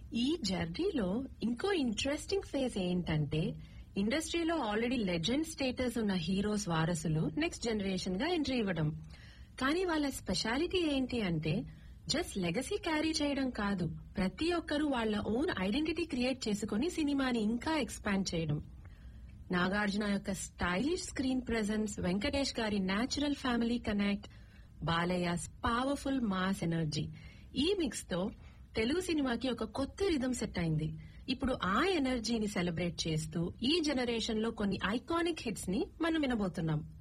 ఈ జర్నీలో ఇంకో ఇంట్రెస్టింగ్ ఫేజ్ ఏంటంటే ఇండస్ట్రీలో ఆల్రెడీ లెజెండ్ స్టేటస్ ఉన్న హీరోస్ వారసులు నెక్స్ట్ జనరేషన్ గా ఎంట్రీ ఇవ్వడం కానీ వాళ్ళ స్పెషాలిటీ ఏంటి అంటే జస్ట్ లెగసీ క్యారీ చేయడం కాదు ప్రతి ఒక్కరూ వాళ్ళ ఓన్ ఐడెంటిటీ క్రియేట్ చేసుకుని సినిమాని ఇంకా ఎక్స్పాండ్ చేయడం నాగార్జున యొక్క స్టైలిష్ స్క్రీన్ ప్రెజెన్స్ వెంకటేష్ గారి న్యాచురల్ ఫ్యామిలీ కనెక్ట్ బాలయ్యస్ పవర్ఫుల్ మాస్ ఎనర్జీ ఈ మిక్స్ తో తెలుగు సినిమాకి ఒక కొత్త రిధం సెట్ అయింది ఇప్పుడు ఆ ఎనర్జీని సెలబ్రేట్ చేస్తూ ఈ జనరేషన్ లో కొన్ని ఐకానిక్ హిట్స్ ని మనం వినబోతున్నాం